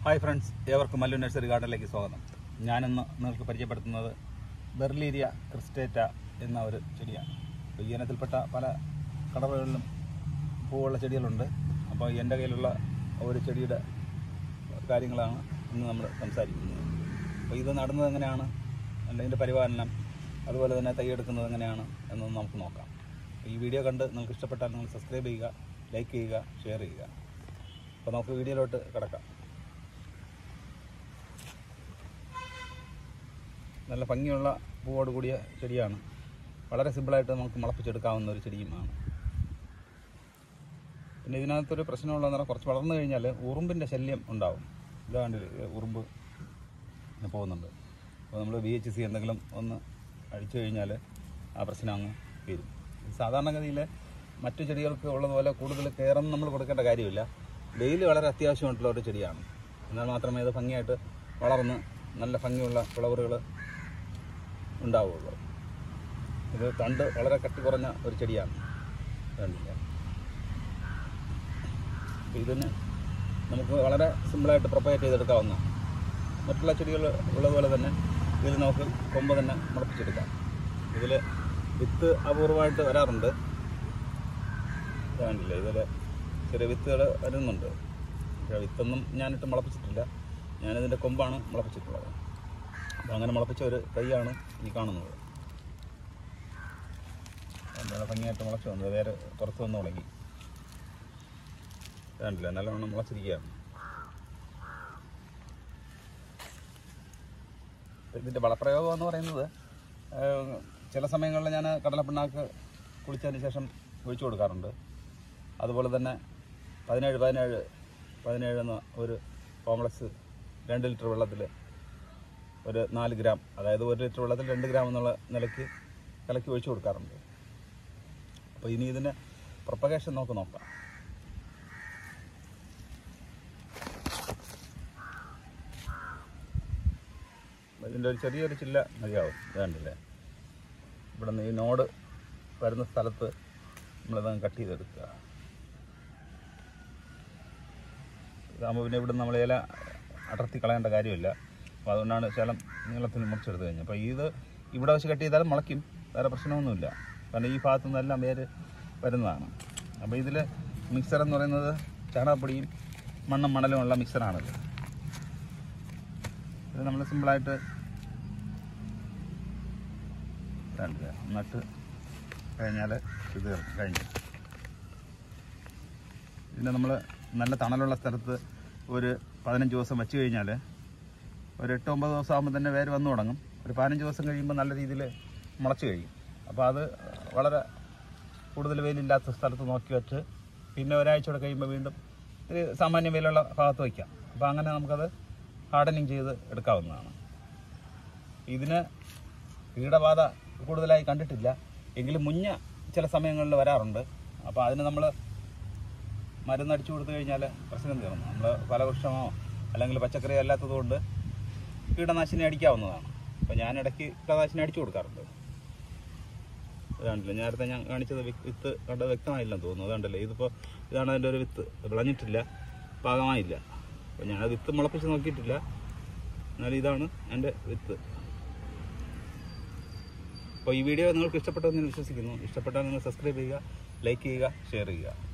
hi friends ഏവർക്കും Mallu nursery ഗാർഡനിലേക്ക് സ്വാഗതം ഞാനിന്ന് നിങ്ങൾക്ക് പരിചയപ്പെടുത്തുന്നത് ബെർലീരിയ ക്രിസ്റ്റേറ്റ എന്ന ഒരു ചെടിയാണ് അപ്പോൾ ഈ ഇനത്തിൽപ്പെട്ട പല കളറുകളിലും പൂവുള്ള ചെടികളുണ്ട് അപ്പോൾ എൻ്റെ കയ്യിലുള്ള ഒരു ചെടിയുടെ കാര്യങ്ങളാണ് ഇന്ന് നമ്മൾ സംസാരിക്കുന്നത് അപ്പോൾ ഇത് നടുന്നത് എങ്ങനെയാണ് അതിൻ്റെ പരിപാലനം അതുപോലെ തന്നെ തൈ എടുക്കുന്നത് എങ്ങനെയാണ് എന്നൊന്ന് നമുക്ക് നോക്കാം അപ്പോൾ ഈ വീഡിയോ കണ്ട് നിങ്ങൾക്ക് ഇഷ്ടപ്പെട്ടാൽ നിങ്ങൾ സബ്സ്ക്രൈബ് ചെയ്യുക ലൈക്ക് ചെയ്യുക ഷെയർ ചെയ്യുക അപ്പോൾ നമുക്ക് വീഡിയോയിലോട്ട് കിടക്കാം നല്ല ഭംഗിയുള്ള പൂവോട് കൂടിയ ചെടിയാണ് വളരെ സിമ്പിളായിട്ട് നമുക്ക് മുളപ്പിച്ചെടുക്കാവുന്ന ഒരു ചെടിയുമാണ് പിന്നെ ഇതിനകത്തൊരു പ്രശ്നമുള്ളതെന്ന് പറഞ്ഞാൽ കുറച്ച് വളർന്നു കഴിഞ്ഞാൽ ഉറുമ്പിൻ്റെ ശല്യം ഉണ്ടാവും ഇതാണ്ട് ഉറുമ്പ് ഇങ്ങനെ പോകുന്നുണ്ട് അപ്പോൾ നമ്മൾ ബി എച്ച് സി എന്തെങ്കിലും ഒന്ന് അടിച്ചു കഴിഞ്ഞാൽ ആ പ്രശ്നം അങ്ങ് വരും സാധാരണഗതിയിൽ മറ്റു ചെടികൾക്ക് ഉള്ളതുപോലെ കൂടുതൽ കെയറൊന്നും നമ്മൾ കൊടുക്കേണ്ട കാര്യമില്ല ഡെയിലി വളരെ അത്യാവശ്യമായിട്ടുള്ള ഒരു ചെടിയാണ് എന്നാൽ മാത്രമേ ഇത് ഭംഗിയായിട്ട് വളർന്ന് നല്ല ഭംഗിയുള്ള ഫ്ലവറുകൾ ഉണ്ടാവുള്ളൂ ഇത് തണ്ട് വളരെ കട്ടി കുറഞ്ഞ ഒരു ചെടിയാണ് കണ്ടില്ല അപ്പോൾ ഇതിന് നമുക്ക് വളരെ സിമ്പിളായിട്ട് പ്രൊപ്പറേറ്റ് ചെയ്തെടുക്കാവുന്ന മറ്റുള്ള ചെടികൾ ഉള്ളതുപോലെ തന്നെ ഇതിൽ നമുക്ക് കൊമ്പ് തന്നെ മുളപ്പിച്ചെടുക്കാം ഇതിൽ വിത്ത് അപൂർവമായിട്ട് വരാറുണ്ട് കണ്ടില്ല ഇതിൽ ചെറിയ വിത്തുകൾ വരുന്നുണ്ട് പക്ഷേ വിത്തൊന്നും ഞാനിട്ട് മുളപ്പിച്ചിട്ടില്ല ഞാനിതിൻ്റെ കൊമ്പാണ് മുളപ്പിച്ചിട്ടുള്ളത് അപ്പോൾ അങ്ങനെ മുളപ്പിച്ച ഒരു തൈയാണ് ഈ കാണുന്നത് നല്ല ഭംഗിയായിട്ട് മുളച്ച് വന്നത് വേറെ പുറത്ത് വന്ന് തുടങ്ങി കണ്ടില്ല നല്ലവണ്ണം മുളച്ചിരിക്കുകയാണ് ഇതിൻ്റെ വളപ്രയോഗം എന്ന് പറയുന്നത് ഏഹ്, ചില സമയങ്ങളിൽ ഞാൻ കടലപ്പിണ്ണാക്ക് കുളിച്ചതിന് ശേഷം ഒഴിച്ചു കൊടുക്കാറുണ്ട് അതുപോലെ തന്നെ പതിനേഴ് പതിനേഴ് പതിനേഴ് എന്ന ഒരു കോംപ്ലക്സ് രണ്ട് ലിറ്റർ വെള്ളത്തിൽ ഒരു നാല് ഗ്രാം അതായത് ഒരു ലിറ്റർ വെള്ളത്തിൽ രണ്ട് ഗ്രാം എന്നുള്ള നിലയ്ക്ക് കലക്കി ഒഴിച്ചു കൊടുക്കാറുണ്ട് അപ്പോൾ ഇനി ഇതിന് പ്രൊപ്പഗേഷൻ നമുക്ക് നോക്കാം ഇതിൻ്റെ ഒരു ചെറിയൊരു ചില്ല മതിയാവും വേണ്ടില്ലേ ഇവിടെ നിന്ന് ഈ നോഡ് വരുന്ന സ്ഥലത്ത് നമ്മളിതങ്ങ് കട്ട് ചെയ്തെടുക്കുക ഇതാകുമ്പോൾ പിന്നെ ഇവിടെ നമ്മൾ ഇല അടർത്തി കളയേണ്ട കാര്യമില്ല അപ്പോൾ അതുകൊണ്ടാണ് ശലം നീളത്തിൽ മുറിച്ചെടുത്ത് കഴിഞ്ഞത് അപ്പോൾ ഇത് ഇവിടെ വെച്ച് കട്ട് ചെയ്താലും മുളയ്ക്കും വേറെ പ്രശ്നമൊന്നുമില്ല കാരണം ഈ ഭാഗത്തു നിന്നെല്ലാം വേര് വരുന്നതാണ് അപ്പോൾ ഇതിൽ മിക്സർ എന്ന് പറയുന്നത് ചാണകപ്പൊടിയും മണ്ണും മണലും ഉള്ള മിക്സറാണിത് ഇത് നമ്മൾ സിമ്പിളായിട്ട് രണ്ട് നട്ട് കഴിഞ്ഞാൽ ഇത് കഴിഞ്ഞു പിന്നെ നമ്മൾ നല്ല തണലുള്ള സ്ഥലത്ത് ഒരു പതിനഞ്ച് ദിവസം വെച്ച് കഴിഞ്ഞാൽ ഒരു എട്ട് ഒമ്പത് ദിവസം ആകുമ്പോൾ തന്നെ വേര് വന്നു തുടങ്ങും ഒരു പതിനഞ്ച് ദിവസം കഴിയുമ്പോൾ നല്ല രീതിയിൽ മുളച്ച് കഴിയും അപ്പോൾ അത് വളരെ കൂടുതൽ വെയിലില്ലാത്ത സ്ഥലത്ത് നോക്കി വെച്ച് പിന്നെ ഒരാഴ്ച കൂടെ കഴിയുമ്പോൾ വീണ്ടും ഒരു സാമാന്യ വെയിലുള്ള ഭാഗത്ത് വയ്ക്കാം അപ്പോൾ അങ്ങനെ നമുക്കത് ഹാർഡനിങ് ചെയ്ത് എടുക്കാവുന്നതാണ് ഇതിന് കീടബാധ കൂടുതലായി കണ്ടിട്ടില്ല എങ്കിലും മുഞ്ഞ ചില സമയങ്ങളിൽ വരാറുണ്ട് അപ്പോൾ അതിന് നമ്മൾ മരുന്നടിച്ചു കൊടുത്തു കഴിഞ്ഞാൽ പ്രശ്നം തീർന്നു നമ്മൾ ഫലവൃക്ഷമോ അല്ലെങ്കിൽ പച്ചക്കറി അല്ലാത്തതുകൊണ്ട് കീടനാശിനി അടിക്കാവുന്നതാണ് അപ്പോൾ ഞാൻ ഇടയ്ക്ക് കീടനാശിനി അടിച്ചു കൊടുക്കാറുണ്ട് ഇതാണ്ടല്ലോ നേരത്തെ ഞാൻ കാണിച്ചത് വി- വിത്ത് കണ്ടത് വ്യക്തമായില്ലെന്ന് തോന്നുന്നു അതുകൊണ്ടല്ലേ ഇതിപ്പോൾ ഇതാണ് അതിൻ്റെ ഒരു വിത്ത് വിളഞ്ഞിട്ടില്ല പാകമായില്ല അപ്പോൾ ഞാൻ വിത്ത് മുളപ്പിച്ച് നോക്കിയിട്ടില്ല എന്നാലും ഇതാണ് എൻ്റെ വിത്ത് അപ്പോൾ ഈ വീഡിയോ നിങ്ങൾക്ക് ഇഷ്ടപ്പെട്ടെന്ന് ഞാൻ വിശ്വസിക്കുന്നു ഇഷ്ടപ്പെട്ടാൽ നിങ്ങൾ സബ്സ്ക്രൈബ് ചെയ്യുക ലൈക്ക് ചെയ്യുക ഷെയർ ചെയ്യുക